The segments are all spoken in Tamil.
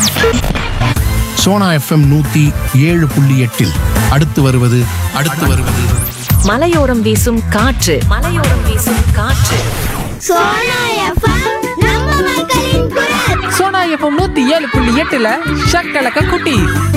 சோனா எஃப்எம் நூத்தி ஏழு புள்ளி எட்டில் அடுத்து வருவது அடுத்து வருவது மலையோரம் வீசும் காற்று மலையோரம் வீசும் காற்று சோனா எஃப்எம் நம்ம மக்களின் குரல் சோனா எஃப்எம் நூத்தி ஏழு புள்ளி எட்டுல ஷக்கலக்க குட்டி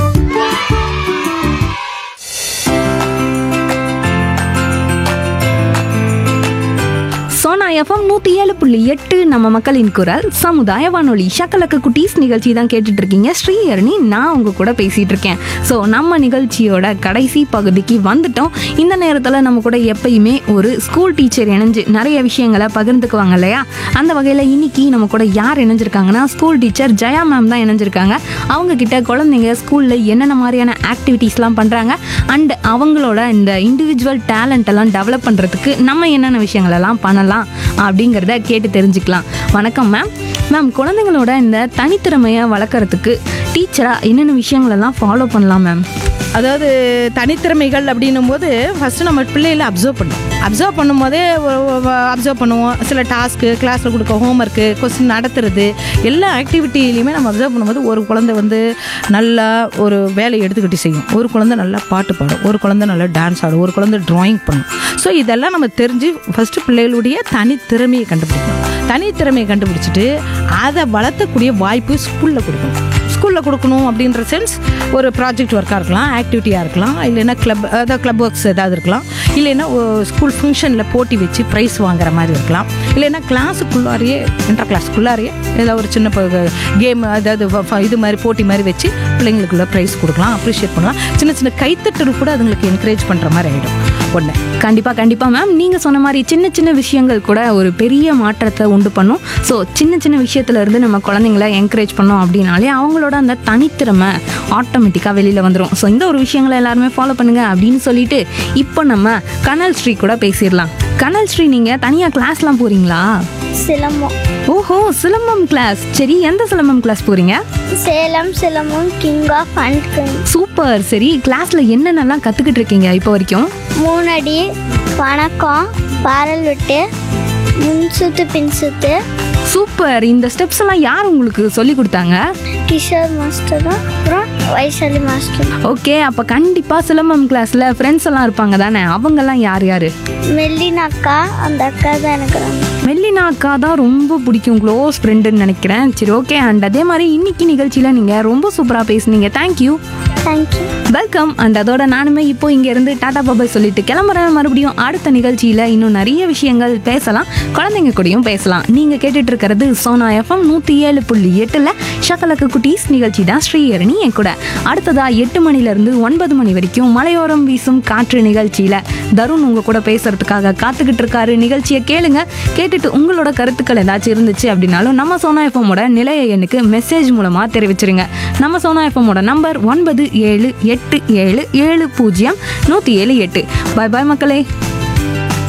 சோனா எஃப்எம் நூற்றி ஏழு புள்ளி எட்டு நம்ம மக்களின் குரல் சமுதாய வானொலி ஷக்கலக்க குட்டீஸ் நிகழ்ச்சி தான் கேட்டுட்டு இருக்கீங்க ஸ்ரீஹரணி நான் உங்க கூட பேசிட்டு இருக்கேன் ஸோ நம்ம நிகழ்ச்சியோட கடைசி பகுதிக்கு வந்துட்டோம் இந்த நேரத்தில் நம்ம கூட எப்பயுமே ஒரு ஸ்கூல் டீச்சர் இணைஞ்சு நிறைய விஷயங்களை பகிர்ந்துக்குவாங்க இல்லையா அந்த வகையில் இன்னைக்கு நம்ம கூட யார் இணைஞ்சிருக்காங்கன்னா ஸ்கூல் டீச்சர் ஜெயா மேம் தான் இணைஞ்சிருக்காங்க அவங்க கிட்ட குழந்தைங்க ஸ்கூலில் என்னென்ன மாதிரியான ஆக்டிவிட்டீஸ்லாம் பண்ணுறாங்க அண்ட் அவங்களோட இந்த இண்டிவிஜுவல் டேலண்ட் எல்லாம் டெவலப் பண்ணுறதுக்கு நம்ம என்னென்ன விஷயங்கள் எல்லாம் பண்ணலாம் அப்படிங்கிறத கேட்டு தெரிஞ்சுக்கலாம் வணக்கம் மேம் மேம் குழந்தைங்களோட இந்த தனித்திறமையை வளர்க்குறதுக்கு டீச்சராக என்னென்ன விஷயங்கள் எல்லாம் ஃபாலோ பண்ணலாம் மேம் அதாவது தனித்திறமைகள் அப்படின்னும் போது ஃபஸ்ட்டு நம்ம பிள்ளைகளை அப்சர்வ் பண்ணும் அப்சர்வ் பண்ணும்போதே அப்சர்வ் பண்ணுவோம் சில டாஸ்க்கு கிளாஸில் கொடுக்க ஹோம்ஒர்க்கு கொஸ்டின் நடத்துறது எல்லா ஆக்டிவிட்டிலையுமே நம்ம அப்சர்வ் பண்ணும்போது ஒரு குழந்தை வந்து நல்லா ஒரு வேலையை எடுத்துக்கிட்டு செய்யும் ஒரு குழந்தை நல்லா பாட்டு பாடும் ஒரு குழந்தை நல்லா டான்ஸ் ஆடும் ஒரு குழந்தை ட்ராயிங் பண்ணும் ஸோ இதெல்லாம் நம்ம தெரிஞ்சு ஃபஸ்ட்டு பிள்ளைகளுடைய தனித்திறமையை கண்டுபிடிக்கணும் தனித்திறமையை கண்டுபிடிச்சிட்டு அதை வளர்த்தக்கூடிய வாய்ப்பு ஸ்கூலில் கொடுக்கணும் ஸ்கூலில் கொடுக்கணும் அப்படின்ற சென்ஸ் ஒரு ப்ராஜெக்ட் ஒர்க்காக இருக்கலாம் ஆக்டிவிட்டியாக இருக்கலாம் இல்லைன்னா கிளப் அதாவது கிளப் ஒர்க்ஸ் ஏதாவது இருக்கலாம் இல்லைன்னா ஸ்கூல் ஃபங்க்ஷனில் போட்டி வச்சு ப்ரைஸ் வாங்குற மாதிரி இருக்கலாம் இல்லைன்னா கிளாஸுக்குள்ளாரையே இன்டர் கிளாஸுக்குள்ளாரையே ஏதாவது ஒரு சின்ன கேம் அதாவது ஃப- ஃப- இது மாதிரி போட்டி மாதிரி வச்சு பிள்ளைங்களுக்குள்ள ப்ரைஸ் கொடுக்கலாம் அப்ரிஷியேட் பண்ணலாம் சின்ன சின்ன கைத்தட்டல் கூட அதுங்களுக்கு என்கரேஜ் பண்ணுற மாதிரி ஆகிடும் ஒன்று கண்டிப்பாக கண்டிப்பாக மேம் நீங்கள் சொன்ன மாதிரி சின்ன சின்ன விஷயங்கள் கூட ஒரு பெரிய மாற்றத்தை உண்டு பண்ணும் ஸோ சின்ன சின்ன விஷயத்துல இருந்து நம்ம குழந்தைங்கள என்கரேஜ் பண்ணோம் அப்படின்னாலே அவங்களோட அந்த தனித்திறமை ஆட்டோமேட்டிக்காக வெளியில் வந்துடும் ஸோ இந்த ஒரு விஷயங்களை எல்லாருமே ஃபாலோ பண்ணுங்க அப்படின்னு சொல்லிட்டு இப்போ நம்ம கனல் ஸ்ரீ கூட பேசிடலாம் கனல் ஸ்ரீ நீங்கள் தனியாக கிளாஸ்லாம் போகிறீங்களா சிலம்பம் ஓஹோ சிலம்பம் கிளாஸ் சரி எந்த சிலம்பம் கிளாஸ் போகிறீங்க Salem silambam king of and super சரி கிளாஸில் என்னென்னலாம் கற்றுக்கிட்டு இருக்கீங்க இப்போ வரைக்கும் மூணடி வணக்கம் பாரல் விட்டு முன் சுத்து பின் சுத்து சூப்பர் இந்த ஸ்டெப்ஸ் எல்லாம் யார் உங்களுக்கு சொல்லி கொடுத்தாங்க கிஷோர் மாஸ்டர் தான் அப்புறம் வைசாலி மாஸ்டர் ஓகே அப்போ கண்டிப்பாக சிலம்பம் கிளாஸில் ஃப்ரெண்ட்ஸ் எல்லாம் இருப்பாங்க தானே அவங்கெல்லாம் யார் யார் மெல்லின் அக்கா அந்த அக்கா தான் எனக்கு ரொம்ப மெல்லினா அக்கா தான் ரொம்ப பிடிக்கும் க்ளோஸ் ஃப்ரெண்டுன்னு நினைக்கிறேன் சரி ஓகே அண்ட் அதே மாதிரி இன்னைக்கு நிகழ்ச்சியில் நீங்கள் ரொம்ப சூப்பராக பேசுனீங்க தேங்க்யூ தேங்க்யூ வெல்கம் அண்ட் அதோட நானுமே இப்போ இங்கேருந்து டாடா பாபாய் சொல்லிட்டு கிளம்புறேன் மறுபடியும் அடுத்த நிகழ்ச்சியில் இன்னும் நிறைய விஷயங்கள் பேசலாம் குழந்தைங்க கூடயும் பேசலாம் நீங்கள் கேட்டுட்டு இருக்கிறது சோனா எஃப்எம் நூற்றி ஏழு புள்ளி எட்டில் ஷக்கலக்கு குட்டீஸ் நிகழ்ச்சி தான் ஸ்ரீஹரணி என் கூட அடுத்ததா எட்டு மணிலேருந்து ஒன்பது மணி வரைக்கும் மலையோரம் வீசும் காற்று நிகழ்ச்சியில் தருண் உங்கள் கூட பேசுறதுக்காக காத்துக்கிட்டு இருக்காரு நிகழ்ச்சியை கேளுங்க கேட்டுட்டு உங்களோட கருத்துக்கள் ஏதாச்சும் இருந்துச்சு அப்படின்னாலும் நம்ம சோனா எஃப்எம்மோட நிலைய எண்ணுக்கு மெசேஜ் மூலமாக தெரிவிச்சிருங்க நம்ம சோனா எஃப்எம்மோட நம்பர் ஒன்பது ஏழு எட்டு ஏழு ஏழு பூஜ்ஜியம் நூற்றி ஏழு எட்டு பாய் பாய் மக்களே